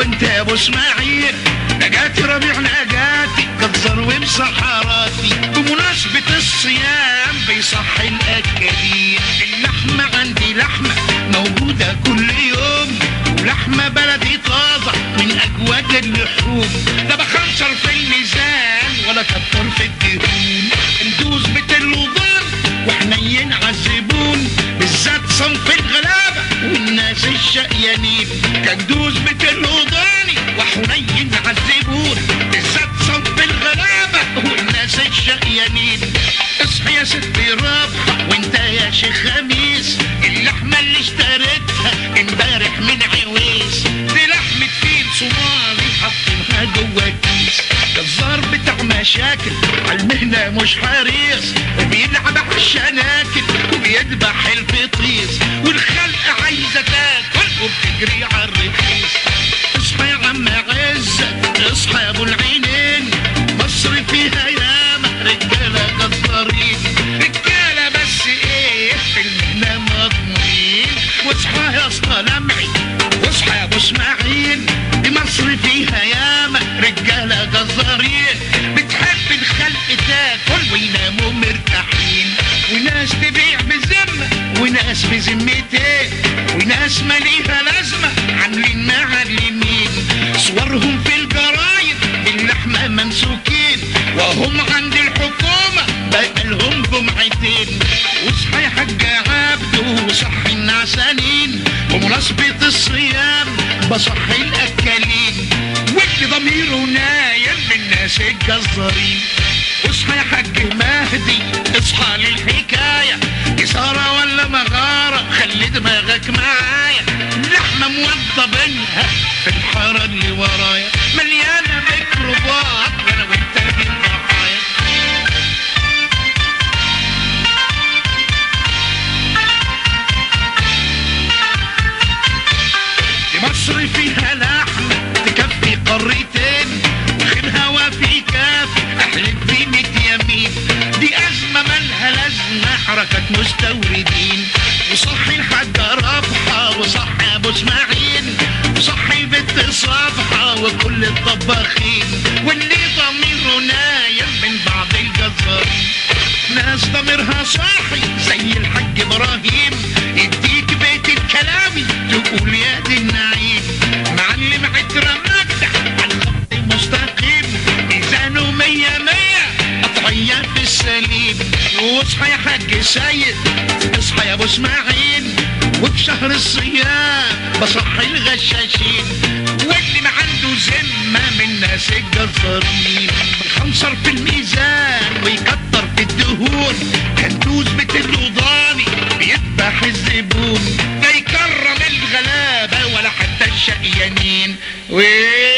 وانت يا ابو اسماعيل نجاتي ربيع نجاتي جزار ومسحراتي بمناسبة الصيام بيصحي الأكاليل اللحمة عندي لحمة موجودة كل يوم ولحمة بلدي طازة من أجود اللحوم لا بخنصر في الميزان ولا كتر في الدهون ندوس بالوضان وحنين عالزبون بالذات صنف الغلابة والناس الشقيانين كندوز بالوضاني وحنين عالزبون بالذات صنف الغلابة والناس الشقيانين اصحى يا ستي رابحة وانت يا شيخ خميس اللحمة اللي اشتريتها امبارح من عويس دي لحمة فيل صومالي حاطينها جوا كيس جزار بتاع مشاكل عالمهنة مش حريص وبيلعب على الشناكل وبيذبح الفطيس والخلق عايزة تاكل وبتجري على الرخيص اصحى يا عم عزة اصحى يا ابو العينين مصر فيها ياما رجالة جزارين رجالة بس ايه في المهنة مضمونين واصحى يا اسطى لمعي واصحى يا ابو اسماعيل دي مصر فيها ياما رجالة جزارين بتحب الخلق تاكل ويناموا مرتاحين وناس تبيع بذمة وناس بذمتين وناس ماليها لازمة عاملين معلمين صورهم في الجرايد باللحمة ممسوكين وهم عند الحكومة بقالهم جمعتين واصحى يا حاج عبده وصحي النعسانين بمناسبة الصيام بصحي الأكالين واللي ضميره نايم من ناس الجزارين واصحى يا حاج مهدي اصحى للحكاية إثارة ولا مغارة خلي دماغك معايا لحمة موضبينها في الحارة اللي ورايا مليانة ميكروبات وانا وانت من ضحايا دي مصر فيها لحمة تكفي قارتين وخير هوا في كافي احلف في ميت يمين دي أزمة مالها لازمة حركة مستوردين وصحي الحاج رابحة وصحي أبو اسماعيل وصحي بنت صفحة وكل الطباخين واللي ضميره نايم من بعض الجزارين ناس ضميرها صاحي زي الحاج ابراهيم يديك بيت الكلاوي تقول يا دي النعيم معلم عترة مجدع على الخط المستقيم ميزانه مية مية قطعية في السليم واصحى يا حاج سيد اصحى يا ابو اسماعيل وفي شهر الصيام بصحي الغشاشين واللي ما عنده ذمة من ناس الجزارين بيخنصر في الميزان ويكتر في الدهون كندوز بتلوضاني بيذبح الزبون لا يكرم الغلابة ولا حتى الشقيانين ويه